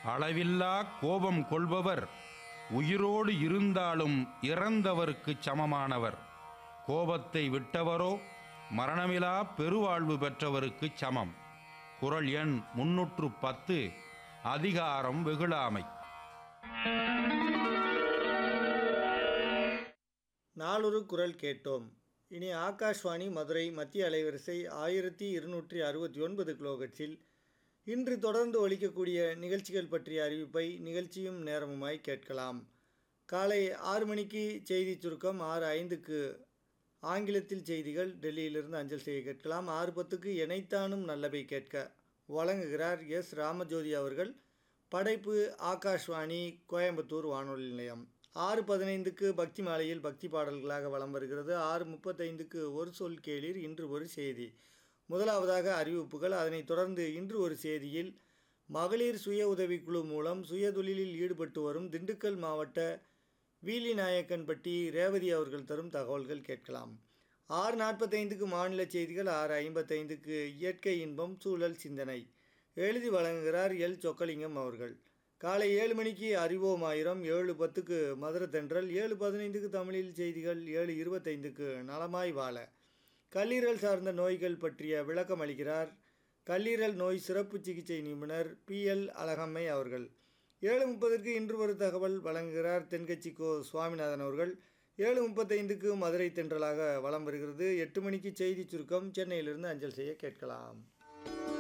அளவில்லா கோபம் கொள்பவர் உயிரோடு இருந்தாலும் இறந்தவருக்குச் சமமானவர் கோபத்தை விட்டவரோ மரணமிலா பெருவாழ்வு பெற்றவருக்குச் சமம் குறள் எண் முன்னூற்று பத்து அதிகாரம் வெகுளாமை நாளொரு குரல் கேட்டோம் இனி ஆகாஷ்வாணி மதுரை மத்திய அலைவரிசை ஆயிரத்தி இருநூற்றி அறுபத்தி ஒன்பது கிலோகட்ஸில் இன்று தொடர்ந்து ஒலிக்கக்கூடிய நிகழ்ச்சிகள் பற்றிய அறிவிப்பை நிகழ்ச்சியும் நேரமுமாய் கேட்கலாம் காலை ஆறு மணிக்கு செய்தி சுருக்கம் ஆறு ஐந்துக்கு ஆங்கிலத்தில் செய்திகள் டெல்லியிலிருந்து அஞ்சல் செய்ய கேட்கலாம் ஆறு பத்துக்கு இணைத்தானும் நல்லவை கேட்க வழங்குகிறார் எஸ் ராமஜோதி அவர்கள் படைப்பு ஆகாஷ்வாணி கோயம்புத்தூர் வானொலி நிலையம் ஆறு பதினைந்துக்கு பக்தி மாலையில் பக்தி பாடல்களாக வலம் வருகிறது ஆறு முப்பத்தைந்துக்கு ஒரு சொல் கேளீர் இன்று ஒரு செய்தி முதலாவதாக அறிவிப்புகள் அதனைத் தொடர்ந்து இன்று ஒரு செய்தியில் மகளிர் சுய உதவிக்குழு மூலம் சுயதொழிலில் ஈடுபட்டு வரும் திண்டுக்கல் மாவட்ட வீலி நாயக்கன்பட்டி ரேவதி அவர்கள் தரும் தகவல்கள் கேட்கலாம் ஆறு நாற்பத்தைந்துக்கு மாநில செய்திகள் ஆறு ஐம்பத்தைந்துக்கு இயற்கை இன்பம் சூழல் சிந்தனை எழுதி வழங்குகிறார் எல் சொக்கலிங்கம் அவர்கள் காலை ஏழு மணிக்கு அறிவோம் ஆயிரம் ஏழு பத்துக்கு மதுர தென்றல் ஏழு பதினைந்துக்கு தமிழில் செய்திகள் ஏழு இருபத்தைந்துக்கு நலமாய் வாழ கல்லீரல் சார்ந்த நோய்கள் பற்றிய விளக்கம் அளிக்கிறார் கல்லீரல் நோய் சிறப்பு சிகிச்சை நிபுணர் பி எல் அழகம்மை அவர்கள் ஏழு முப்பதற்கு இன்று ஒரு தகவல் வழங்குகிறார் தென்கட்சி கோ சுவாமிநாதன் அவர்கள் ஏழு முப்பத்தைந்துக்கு மதுரை தென்றலாக வலம் வருகிறது எட்டு மணிக்கு செய்தி சுருக்கம் சென்னையிலிருந்து அஞ்சல் செய்ய கேட்கலாம்